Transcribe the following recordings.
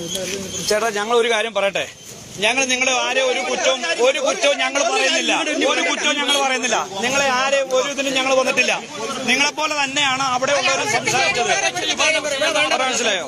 ചേട്ടാ ഞങ്ങൾ ഒരു കാര്യം പറയട്ടെ ഞങ്ങൾ നിങ്ങളെ ആരെ ഒരു കുറ്റവും ഒരു കുറ്റവും ഞങ്ങൾ പറയുന്നില്ല ഒരു കുറ്റവും ഞങ്ങൾ പറയുന്നില്ല നിങ്ങളെ ആരെ ഒരു ഇതിനും ഞങ്ങൾ വന്നിട്ടില്ല നിങ്ങളെ പോലെ തന്നെയാണ് അവിടെ ഉള്ളവർ സംസാരിച്ചത് അത് മനസ്സിലായോ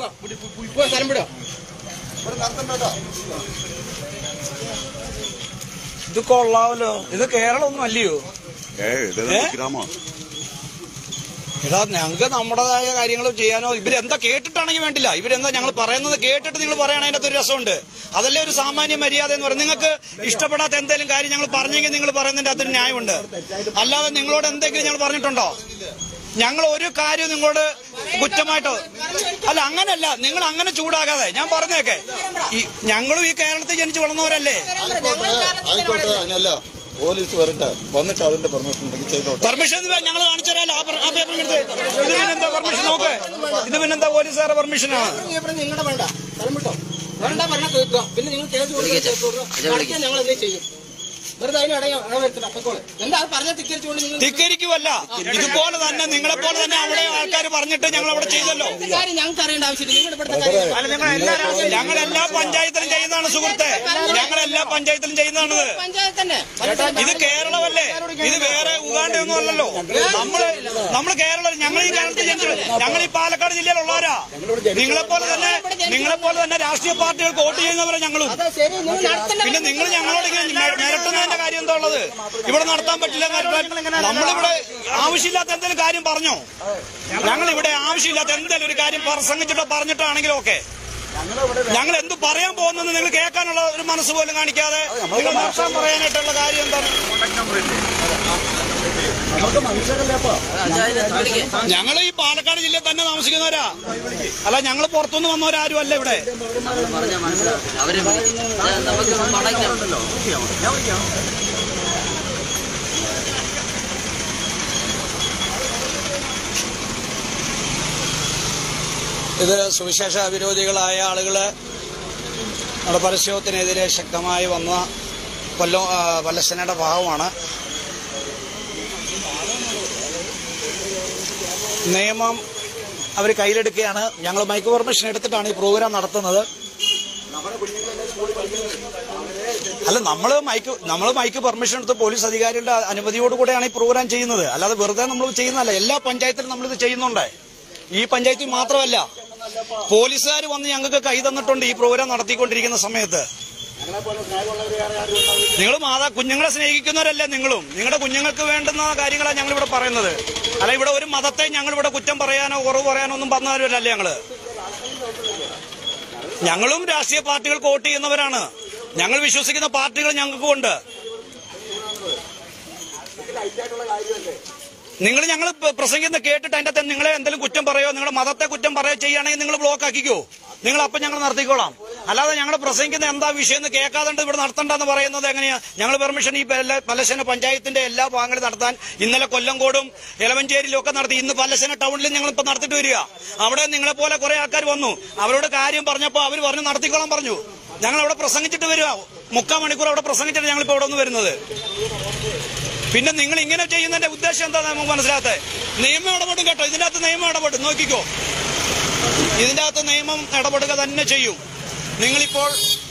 ഇത് കൊള്ളാവല്ലോ ഇത് കേരളം ഒന്നും അല്ലയോ ഏ ഇത് ഗ്രാമ എടാ ഞങ്ങൾക്ക് നമ്മുടേതായ കാര്യങ്ങൾ ചെയ്യാനോ ഇവരെന്താ കേട്ടിട്ടാണെങ്കിൽ വേണ്ടില്ല ഇവരെന്താ ഞങ്ങൾ പറയുന്നത് കേട്ടിട്ട് നിങ്ങൾ പറയണ അതിനകത്ത് ഒരു രസമുണ്ട് അതല്ലേ ഒരു സാമാന്യ മര്യാദ എന്ന് പറയുന്നത് നിങ്ങൾക്ക് ഇഷ്ടപ്പെടാത്ത എന്തെങ്കിലും കാര്യം ഞങ്ങൾ പറഞ്ഞെങ്കിൽ നിങ്ങൾ പറയുന്നതിന്റെ അകത്തൊരു ന്യായമുണ്ട് അല്ലാതെ നിങ്ങളോട് എന്തെങ്കിലും ഞങ്ങൾ പറഞ്ഞിട്ടുണ്ടോ ഞങ്ങൾ ഒരു കാര്യം നിങ്ങളോട് കുറ്റമായിട്ടോ അല്ല അങ്ങനല്ല നിങ്ങൾ അങ്ങനെ ചൂടാകാതെ ഞാൻ പറഞ്ഞേക്കെ ഈ ഞങ്ങളും ഈ കേരളത്തിൽ ജനിച്ചു വളർന്നവരല്ലേ ആയിക്കോട്ടെ അതിനല്ല പോലീസ് വരട്ടെ വന്നിട്ട് അതിന്റെ പെർമിഷൻ ഉണ്ടെങ്കിൽ ചെയ്തോട്ടെ പെർമിഷൻ ഞങ്ങൾ കാണിച്ചുതരാലോ ആ പർ- ആ പേപ്പർ എടുത്ത് ഇത് പിന്നെന്താ പെർമിഷൻ നോക്ക് ഇത് പിന്നെന്താ പോലീസുകാരുടെ പെർമിഷനാണ് ഇവിടെ നിങ്ങളുടെ വേണ്ട സ്ഥലം വിട്ടോ വേണ്ട പറഞ്ഞാൽ കേൾക്കുക പിന്നെ നിങ്ങൾ കേസ് കൊടുക്കാൻ ഞങ്ങൾ എന്ത് ചെയ്യും വെറുതെ അതിന് ഇടയ ഇടവരുത്തില്ല അപ്പക്കോളെ എന്താ അത് പറഞ്ഞ തിക്കരിച്ചുകൊണ്ട് നിങ്ങൾ ധിക്കരിക്കുമല്ല ഇതുപോലെ തന്നെ നിങ്ങളെ പോലെ തന്നെ അവിടെ ആൾക്കാർ പറഞ്ഞിട്ട് ഞങ്ങൾ അവിടെ ചെയ്തല്ലോ ഇവിടുത്തെ കാര്യം ഞങ്ങൾക്ക് അറിയേണ്ട ആവശ്യമില്ല നിങ്ങൾ ഇവിടുത്തെ കാര്യം ഞങ്ങൾ എല്ലാ പഞ്ചായത്തിലും ചെയ്യുന്നതാണ് സുഹൃത്തെ ഞങ്ങൾ എല്ലാ പഞ്ചായത്തിലും ചെയ്യുന്നതാണിത് പഞ്ചായത്ത് തന്നെ ഇത് കേരളമല്ലേ ഇത് വേറെ ഉഗാണ്ട ഒന്നും അല്ലല്ലോ നമ്മള് നമ്മള് കേരളം ഞങ്ങൾ ഈ കേരളത്തിൽ ജനിച്ചത് ഞങ്ങൾ ഈ പാലക്കാട് ജില്ലയിലുള്ളവരാ നിങ്ങളെ പോലെ തന്നെ നിങ്ങളെ പോലെ തന്നെ രാഷ്ട്രീയ പാർട്ടികൾക്ക് വോട്ട് ചെയ്യുന്നവരാ ഞങ്ങളും അതെ ശരി നിങ്ങൾ നടത്തേണ്ട പിന്നെ നിങ്ങൾ ഞങ്ങളോട് ഇങ്ങനെ മെ- മിരട്ടുന്നതിന്റെ കാര്യം എന്താ ഉള്ളത് ഇവിടെ നടത്താൻ പറ്റില്ല എന്ന് നമ്മളിവിടെ ആവശ്യമില്ലാത്ത എന്തെങ്കിലും കാര്യം പറഞ്ഞോ ഞങ്ങൾ ഇവിടെ ആവശ്യമില്ലാത്ത എന്തെങ്കിലും ഒരു കാര്യം പ്രസംഗിച്ചിട്ടോ പറഞ്ഞിട്ടാണെങ്കിലും ഓക്കെ ഞങ്ങൾ എന്ത് പറയാൻ പോകുന്നെന്ന് നിങ്ങൾ കേൾക്കാനുള്ള ഒരു മനസ്സ് പോലും കാണിക്കാതെ നിങ്ങൾ നടത്താൻ പറയാനായിട്ടുള്ള കാര്യം എന്താണ് ഞങ്ങൾ ഈ പാലക്കാട് ജില്ലയിൽ തന്നെ താമസിക്കുന്നവരാ അല്ല ഞങ്ങൾ പുറത്തുനിന്ന് വന്നവരാരും അല്ല ഇവിടെ പറഞ്ഞാൽ മനസ്സിലാവും അവര് നമുക്ക് പടയ്ക്കാം ഇത് സുവിശേഷ വിരോധികളായ ആളുകള് നമ്മുടെ പരസ്യത്തിനെതിരെ ശക്തമായി വന്ന കൊല്ലം ആ, വല്ലസനയുടെ ഭാഗമാണ് നിയമം അവർ കയ്യിലെടുക്കുകയാണ് ഞങ്ങൾ മൈക്ക് പെർമിഷൻ എടുത്തിട്ടാണ് ഈ പ്രോഗ്രാം നടത്തുന്നത് അല്ല നമ്മൾ മൈക്ക് നമ്മൾ മൈക്ക് പെർമിഷൻ എടുത്ത് പോലീസ് അധികാരികളുടെ അനുമതിയോടുകൂടെയാണ് ഈ പ്രോഗ്രാം ചെയ്യുന്നത് അല്ലാതെ വെറുതെ നമ്മൾ ചെയ്യുന്നതല്ല എല്ലാ പഞ്ചായത്തിലും നമ്മളിത് ചെയ്യുന്നുണ്ട് ഈ പഞ്ചായത്തിൽ മാത്രമല്ല പോലീസുകാർ വന്ന് ഞങ്ങൾക്ക് കൈ തന്നിട്ടുണ്ട് ഈ പ്രോഗ്രാം നടത്തിക്കൊണ്ടിരിക്കുന്ന സമയത്ത് നിങ്ങൾ മാതാ കുഞ്ഞുങ്ങളെ സ്നേഹിക്കുന്നവരല്ലേ നിങ്ങളും നിങ്ങളുടെ കുഞ്ഞുങ്ങൾക്ക് വേണ്ടുന്ന കാര്യങ്ങളാണ് ഞങ്ങൾ ഇവിടെ പറയുന്നത് അല്ല ഇവിടെ ഒരു മതത്തെ ഞങ്ങൾ ഇവിടെ കുറ്റം പറയാനോ കുറവ് പറയാനോ ഒന്നും പറഞ്ഞവരല്ല ഞങ്ങള് ഞങ്ങളും രാഷ്ട്രീയ പാർട്ടികൾക്ക് വോട്ട് ചെയ്യുന്നവരാണ് ഞങ്ങൾ വിശ്വസിക്കുന്ന പാർട്ടികൾ ഞങ്ങൾക്കും ഉണ്ട് നിങ്ങൾ ഞങ്ങൾ പ്രസംഗിക്കുന്ന കേട്ടിട്ട് അതിന്റെ അകത്ത് നിങ്ങളെ എന്തെങ്കിലും കുറ്റം പറയോ നിങ്ങളുടെ മതത്തെ കുറ്റം പറയുകയോ ചെയ്യുകയാണെങ്കിൽ നിങ്ങൾ ബ്ലോക്ക് ആക്കിക്കോ നിങ്ങൾ അപ്പം ഞങ്ങൾ നടത്തിക്കോളാം അല്ലാതെ ഞങ്ങൾ പ്രസംഗിക്കുന്ന എന്താ വിഷയം എന്ന് കേൾക്കാതെ ഇവിടെ നടത്തണ്ടെന്ന് പറയുന്നത് എങ്ങനെയാ ഞങ്ങൾ പെർമിഷൻ ഈ പല- പലശന പഞ്ചായത്തിന്റെ എല്ലാ ഭാഗങ്ങളും നടത്താൻ ഇന്നലെ കൊല്ലങ്കോടും എലവഞ്ചേരിയിലും ഒക്കെ നടത്തി ഇന്ന് പലശന ടൗണിലും ഞങ്ങൾ ഇപ്പൊ നടത്തിയിട്ട് വരിക അവിടെ നിങ്ങളെ പോലെ കുറെ ആൾക്കാർ വന്നു അവരോട് കാര്യം പറഞ്ഞപ്പോൾ അവർ പറഞ്ഞു നടത്തിക്കോളാൻ പറഞ്ഞു ഞങ്ങൾ അവിടെ പ്രസംഗിച്ചിട്ട് വരിക മുക്കാൽ മണിക്കൂർ അവിടെ പ്രസംഗിച്ചിട്ട് ഞങ്ങൾ ഇപ്പോൾ അവിടെ ഒന്ന് വരുന്നത് പിന്നെ നിങ്ങൾ ഇങ്ങനെ ചെയ്യുന്നതിന്റെ ഉദ്ദേശം എന്താ നമുക്ക് മനസ്സിലാത്തത് നിയമം ഇടപെടും കേട്ടോ ഇതിന്റെ അകത്ത് നിയമം ഇടപെടും നോക്കിക്കോ ഇതിന്റെ അകത്ത് നിയമം ഇടപെടുക തന്നെ ചെയ്യും നിങ്ങളിപ്പോൾ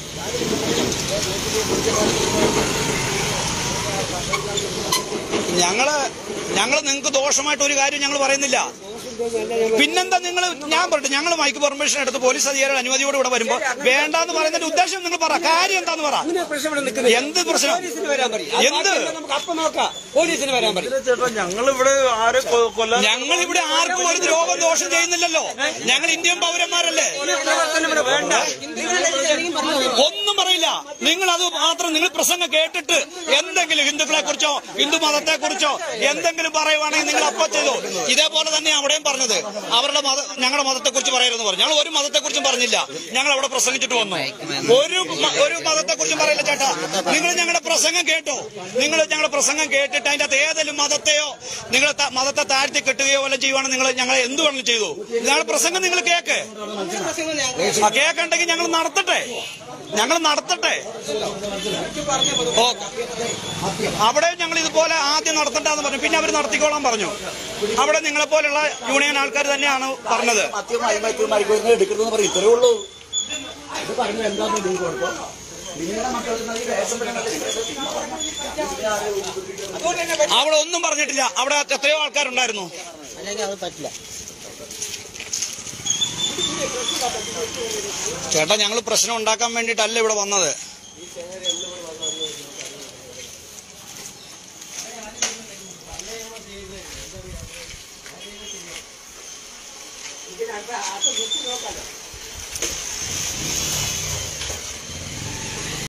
ഞങ്ങള് ഞങ്ങൾ നിങ്ങൾക്ക് ദോഷമായിട്ട് ഒരു കാര്യം ഞങ്ങൾ പറയുന്നില്ല പിന്നെന്താ നിങ്ങൾ ഞാൻ പറയട്ടെ ഞങ്ങൾ മൈക്ക് പെർമിഷൻ എടുത്ത് പോലീസ് അധികാരികളുടെ അനുമതിയോട് ഇവിടെ വരുമ്പോ വേണ്ടാന്ന് പറയുന്നതിന്റെ ഉദ്ദേശം നിങ്ങൾ പറ കാര്യം എന്താന്ന് പറ എന്ത് പ്രശ്നം എന്ത് പോലീസിന് വരാൻ പറയും ചേട്ടാ ഞങ്ങൾ ഇവിടെ ആരെ കൊ- കൊല്ലാൻ ഞങ്ങൾ ഇവിടെ ആർക്കും ഒരു ദ്രോഹം ദോഷം ചെയ്യുന്നില്ലല്ലോ ഞങ്ങൾ ഇന്ത്യൻ പൗരന്മാരല്ലേ ഒന്നും പറയില്ല നിങ്ങൾ അത് മാത്രം നിങ്ങൾ പ്രസംഗം കേട്ടിട്ട് എന്തെങ്കിലും ഹിന്ദുക്കളെ കുറിച്ചോ ഹിന്ദു മതത്തെ കുറിച്ചോ എന്തെങ്കിലും പറയുവാണെങ്കിൽ നിങ്ങൾ അപ്പൊ ചെയ്തോ ഇതേപോലെ തന്നെ അവിടെയും പറഞ്ഞത് അവരുടെ മത ഞങ്ങളുടെ മതത്തെ കുറിച്ച് പറയരുതെന്ന് പറഞ്ഞു ഞങ്ങൾ ഒരു മതത്തെ കുറിച്ചും പറഞ്ഞില്ല ഞങ്ങൾ അവിടെ പ്രസംഗിച്ചിട്ട് വന്നു ഒരു മ- ഒരു മതത്തെ കുറിച്ചും പറയില്ല ചേട്ടാ നിങ്ങൾ ഞങ്ങളുടെ പ്രസംഗം കേട്ടോ നിങ്ങൾ ഞങ്ങളുടെ പ്രസംഗം കേട്ടിട്ട് അതിന്റെ അകത്ത് ഏതെങ്കിലും മതത്തെയോ നിങ്ങൾ മതത്തെ താഴ്ത്തി കെട്ടുകയോ വല്ലതും ചെയ്യുവാണെങ്കിൽ നിങ്ങൾ ഞങ്ങളെ എന്ത് വേണമെങ്കിലും ചെയ്തു ഞങ്ങളുടെ പ്രസംഗം നിങ്ങൾ കേക്ക് ആ കേക്കുണ്ടെങ്കിൽ ഞങ്ങൾ നടത്തട്ടെ ഞങ്ങൾ നടത്തട്ടെ ഓക്കെ അവിടെ ഞങ്ങൾ ഇതുപോലെ ആദ്യം നടത്തണ്ടെന്ന് പറഞ്ഞു പിന്നെ അവർ നടത്തിക്കോളാൻ പറഞ്ഞു അവിടെ നിങ്ങളെ പോലെയുള്ള യൂണിയൻ ആൾക്കാർ തന്നെയാണ് പറഞ്ഞത് മദ്യമായി മറ്റു മയക്കുമരുന്ന് എടുക്കരുതെന്ന് പറയും ഇത്രേ ഉള്ളൂ ഇത് പറഞ്ഞ എന്താന്ന് നിങ്ങൾക്ക് കുഴപ്പം നിങ്ങളുടെ മക്കൾക്ക് നൽകി അവിടെ ഒന്നും പറഞ്ഞിട്ടില്ല അവിടെ എത്രയോ ആൾക്കാരുണ്ടായിരുന്നു അല്ലെങ്കിൽ അത് പറ്റില്ല ചേട്ടാ ഞങ്ങൾ പ്രശ്നം ഉണ്ടാക്കാൻ വേണ്ടിയിട്ടല്ല ഇവിടെ വന്നത് ഇതിനകത്ത് അത് കുത്തി നോക്കാലോ